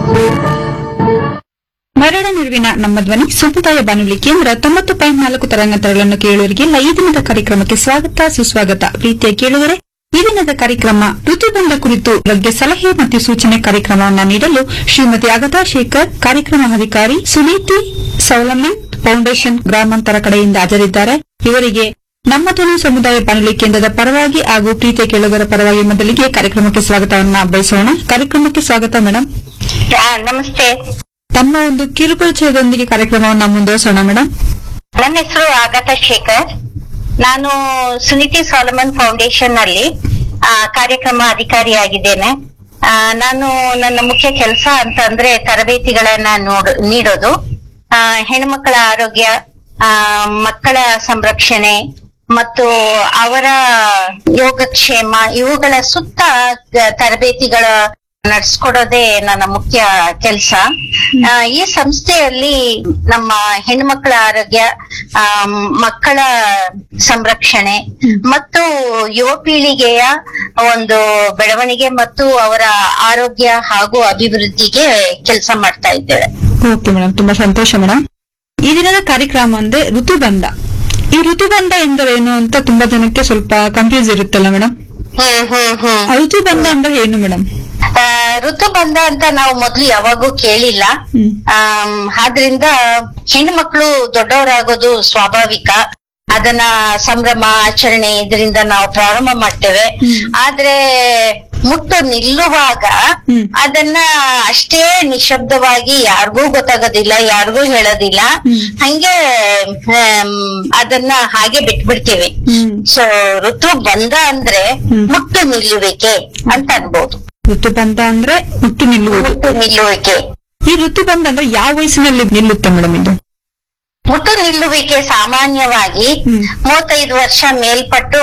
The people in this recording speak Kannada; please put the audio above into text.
ಮರಳ ನಿರುವಿನ ನಮ್ಮ ಧ್ವನಿ ಸಮುದಾಯ ಬಾನುಲಿ ಕೇಂದ್ರ ತೊಂಬತ್ತು ಪಾಯಿಂಟ್ ನಾಲ್ಕು ತರಂಗಾಂತರಗಳನ್ನು ಕೇಳುವರಿಗೆ ಈ ದಿನದ ಕಾರ್ಯಕ್ರಮಕ್ಕೆ ಸ್ವಾಗತ ಸುಸ್ವಾಗತ ಪ್ರೀತಿಯ ಕೇಳುವರೆ ಈ ದಿನದ ಕಾರ್ಯಕ್ರಮ ಋತುಬಂಧ ಕುರಿತು ಬಗ್ಗೆ ಸಲಹೆ ಮತ್ತು ಸೂಚನೆ ಕಾರ್ಯಕ್ರಮವನ್ನು ನೀಡಲು ಶ್ರೀಮತಿ ಅಗತಾ ಶೇಖರ್ ಕಾರ್ಯಕ್ರಮ ಅಧಿಕಾರಿ ಸುನೀತಿ ಸೌಲಮನ್ ಫೌಂಡೇಶನ್ ಗ್ರಾಮಾಂತರ ಕಡೆಯಿಂದ ಹಾಜರಿದ್ದಾರೆ ಇವರಿಗೆ ನಮ್ಮ ಧ್ವನಿ ಸಮುದಾಯ ಬಾನುಲಿ ಕೇಂದ್ರದ ಪರವಾಗಿ ಹಾಗೂ ಪ್ರೀತಿಯ ಕೇಳುಗರ ಪರವಾಗಿ ಮೊದಲಿಗೆ ಕಾರ್ಯಕ್ರಮಕ್ಕೆ ಸ್ವಾಗತವನ್ನ ಬಯಸೋಣ ಕಾರ್ಯಕ್ರಮಕ್ಕೆ ಸ್ವಾಗತ ಮೇಡಮ್ ಆ, ನಮಸ್ತೆ ತಮ್ಮ ಒಂದು ಕಿರುಪರಿಚಯದೊಂದಿಗೆ ಕಾರ್ಯಕ್ರಮವನ್ನು ಮುಂದುವರಿಸೋಣ ಮೇಡಮ್ ನನ್ನ ಹೆಸರು ಆಗತಾ ಶೇಖರ್ ನಾನು ಸುನಿತಿ ಸಾಲಮನ್ ಫೌಂಡೇಶನ್ ನಲ್ಲಿ ಆ, ಕಾರ್ಯಕ್ರಮ ಅಧಿಕಾರಿಯಾಗಿದ್ದೇನೆ ಆ, ನಾನು ನನ್ನ ಮುಖ್ಯ ಕೆಲಸ ಅಂತಂದ್ರೆ ತರಬೇತಿಗಳನ್ನ ನೋಡ್ ನೀಡೋದು ಆ, ಹೆಣ್ಮಕ್ಕಳ ಆರೋಗ್ಯ ಆ, ಮಕ್ಕಳ ಸಂರಕ್ಷಣೆ ಮತ್ತು ಅವರ ಯೋಗಕ್ಷೇಮ ಇವುಗಳ ಸುತ್ತ ಗ- ತರಬೇತಿಗಳ ನಡೆಸ್ಕೊಡೋದೇ ನನ್ನ ಮುಖ್ಯ ಕೆಲಸ ಈ ಸಂಸ್ಥೆಯಲ್ಲಿ ನಮ್ಮ ಹೆಣ್ಮಕ್ಳ ಆರೋಗ್ಯ ಆ, ಮಕ್ಕಳ ಸಂರಕ್ಷಣೆ ಮತ್ತು ಯುವ ಪೀಳಿಗೆಯ ಒಂದು ಬೆಳವಣಿಗೆ ಮತ್ತು ಅವರ ಆರೋಗ್ಯ ಹಾಗೂ ಅಭಿವೃದ್ಧಿಗೆ ಕೆಲಸ ಮಾಡ್ತಾ ಇದ್ದೇವೆ ಓಕೆ ಮೇಡಮ್ ತುಂಬಾ ಸಂತೋಷ ಮೇಡಮ್ ಈ ದಿನದ ಕಾರ್ಯಕ್ರಮ ಅಂದ್ರೆ ಋತುಬಂಧ ಈ ಋತುಬಂಧ ಎಂದರೇನು ಅಂತ ತುಂಬಾ ಜನಕ್ಕೆ ಸ್ವಲ್ಪ ಕನ್ಫ್ಯೂಸ್ ಇರುತ್ತಲ್ಲ ಮೇಡಮ್ ಹ್ಮ್ ಹ್ಮ್ ಹ್ಮ್ ಋತುಬಂಧ ಅಂದ್ರೆ ಏನು ಮೇಡಮ್ ಆ, ಋತುಬಂಧ ಅಂತ ನಾವು ಮೊದ್ಲು ಯಾವಾಗೂ ಕೇಳಿಲ್ಲ ಹ್ಮ್. ಆಮ್, ಆದ್ರಿಂದ ಹೆಣ್ಮಕ್ಳು ದೊಡ್ಡವರಾಗೋದು ಸ್ವಾಭಾವಿಕ ಅದನ್ನ ಸಂಭ್ರಮ ಆಚರಣೆ ಇದರಿಂದ ನಾವು ಪ್ರಾರಂಭ ಮಾಡ್ತೇವೆ ಹ್ಮ್. ಆದ್ರೆ ಮುಟ್ಟು ನಿಲ್ಲುವಾಗ ಹ್ಮ್. ಅದನ್ನ ಅಷ್ಟೇ ನಿಶಬ್ದವಾಗಿ ಯಾರಿಗೂ ಗೊತ್ತಾಗೋದಿಲ್ಲ ಯಾರಿಗೂ ಹೇಳೋದಿಲ್ಲ ಹ್ಮ್. ಹಂಗೆ ಆಮ್, ಅದನ್ನ ಹಾಗೆ ಬಿಟ್ಬಿಡ್ತೀವಿ ಹ್ಮ್ ಸೊ ಋತು ಬಂದ ಅಂದ್ರೆ ಹ್ಮ್. ಮುಟ್ಟು ನಿಲ್ಲುವಿಕೆ ಅಂತ ಅನ್ಬೋದು ಋತುಬಂಧ ಅಂದ್ರೆ ಮುಟ್ಟು ನಿಲ್ಲುವುದು ಮುಟ್ಟು ನಿಲ್ಲುವಿಕೆ ಈ ಋತುಬಂಧ ಅಂದ್ರೆ ಯಾವ ವಯಸ್ಸಿನಲ್ಲಿ ನಿಲ್ಲುತ್ತೆ ಮೇಡಮ್ ಇದು ಮುಟ್ಟು ನಿಲ್ಲುವಿಕೆ ಸಾಮಾನ್ಯವಾಗಿ ಹ್ಮ್. ಮೂವತ್ತೈದು ವರ್ಷ ಮೇಲ್ಪಟ್ಟು